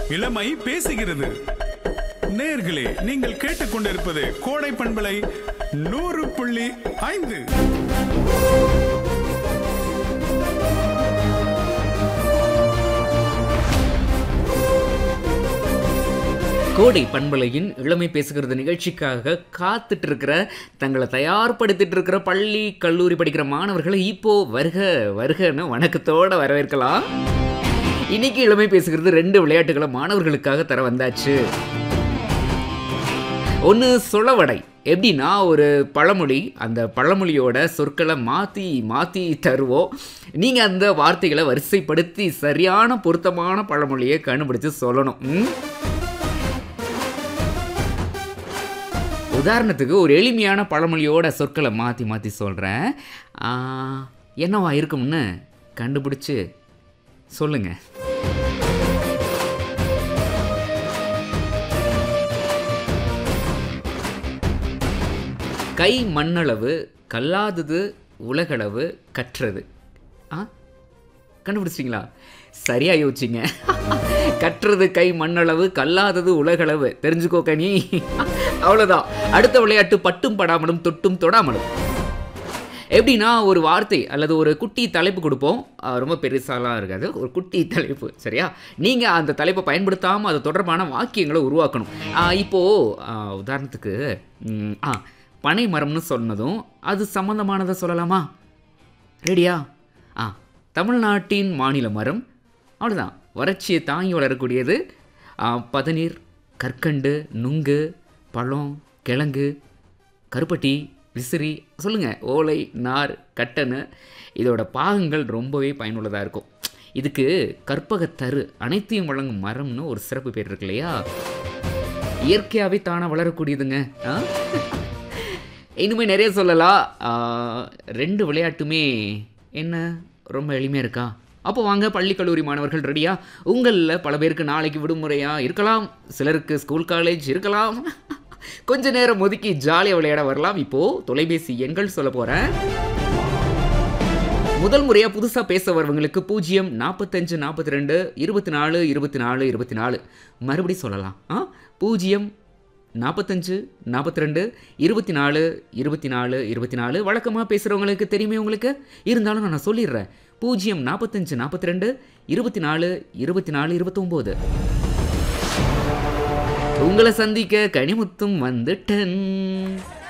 இளமை பேசுகிறது நேர்களே நீங்கள் கேட்டுக்கொண்டிருப்பது கோடை பண்பலை நூறு புள்ளி ஐந்து கோடை பண்பலையின் இளமை பேசுகிறது நிகழ்ச்சிக்காக காத்துட்டு இருக்கிற தங்களை தயார்படுத்திட்டு இருக்கிற பள்ளி கல்லூரி படிக்கிற மாணவர்களை இப்போ வருக வருகன்னு வணக்கத்தோட வரவேற்கலாம் இன்னைக்கு இளமை பேசுகிறது ரெண்டு விளையாட்டுகளை மாணவர்களுக்காக தர வந்தாச்சு ஒன்று சொலவடை எப்படின்னா ஒரு பழமொழி அந்த பழமொழியோட சொற்களை மாற்றி மாற்றி தருவோம் நீங்கள் அந்த வார்த்தைகளை வரிசைப்படுத்தி சரியான பொருத்தமான பழமொழியை கண்டுபிடிச்சு சொல்லணும் ம்? உதாரணத்துக்கு ஒரு எளிமையான பழமொழியோட சொற்களை மாற்றி மாற்றி சொல்கிறேன் என்னவா இருக்கும்னு கண்டுபிடிச்சு சொல்லுங்கள் கை மண்ணளவு கல்லாதது உலகளவு கற்றது ஆ கண்டுபிடிச்சிங்களா சரியா யோசிச்சிங்க கற்றது கை மண்ணளவு கல்லாதது உலகளவு தெரிஞ்சுக்கோ கனி அவ்வளோதான் அடுத்த விளையாட்டு பட்டும் படாமலும் தொட்டும் தொடாமலும் எப்படின்னா ஒரு வார்த்தை அல்லது ஒரு குட்டி தலைப்பு கொடுப்போம் அஹ் ரொம்ப பெருசாலாம் இருக்காது ஒரு குட்டி தலைப்பு சரியா நீங்கள் அந்த தலைப்பை பயன்படுத்தாமல் அது தொடர்பான வாக்கியங்களை உருவாக்கணும் அஹ் இப்போ அஹ் உதாரணத்துக்கு ம், ஆ பனை மரம்னு சொன்னதும் அது சம்மந்தமானதை சொல்லலாமா ரெடியா ஆ தமிழ்நாட்டின் மாநில மரம் அவ்வளோதான் வறட்சியை தாங்கி வளரக்கூடியது ஆ, பதநீர் கற்கண்டு நுங்கு பழம் கிழங்கு கருப்பட்டி விசிறி சொல்லுங்கள் ஓலை நார் கட்டணு இதோட பாகங்கள் ரொம்பவே பயனுள்ளதாக இருக்கும் இதுக்கு கற்பகத்தரு அனைத்தையும் வழங்கும் மரம்னு ஒரு சிறப்பு பேர் இருக்கு இல்லையா இயற்கையாகவே தானாக வளரக்கூடியதுங்க ஆ இனிமேல் நிறைய சொல்லலாம் ஆ, ரெண்டு விளையாட்டுமே என்ன ரொம்ப எளிமையாக இருக்கா அப்போ வாங்க பள்ளி கல்லூரி மாணவர்கள் ரெடியா உங்களில் பல பேருக்கு நாளைக்கு விடுமுறையா இருக்கலாம் சிலருக்கு ஸ்கூல் காலேஜ் இருக்கலாம் கொஞ்ச நேரம் ஒதுக்கி ஜாலியாக விளையாட வரலாம் இப்போது தொலைபேசி எண்கள் சொல்ல போகிறேன் முதல் முறையாக புதுசாக பேச வரவங்களுக்கு பூஜ்ஜியம் நாற்பத்தஞ்சு நாற்பத்தி ரெண்டு இருபத்தி நாலு இருபத்தி நாலு இருபத்தி நாலு மறுபடி சொல்லலாம் ஆ பூஜ்ஜியம் நாற்பத்தஞ்சு நாற்பத்தி ரெண்டு இருபத்தி நாலு இருபத்தி நாலு இருபத்தி நாலு வழக்கமாக பேசுகிறவங்களுக்கு தெரியுமே உங்களுக்கு இருந்தாலும் நான் சொல்லிடுறேன் பூஜ்ஜியம் நாற்பத்தஞ்சு நாற்பத்தி ரெண்டு இருபத்தி நாலு இருபத்தி நாலு இருபத்தொம்போது உங்களை சந்திக்க கனிமுத்தும் வந்துட்டன்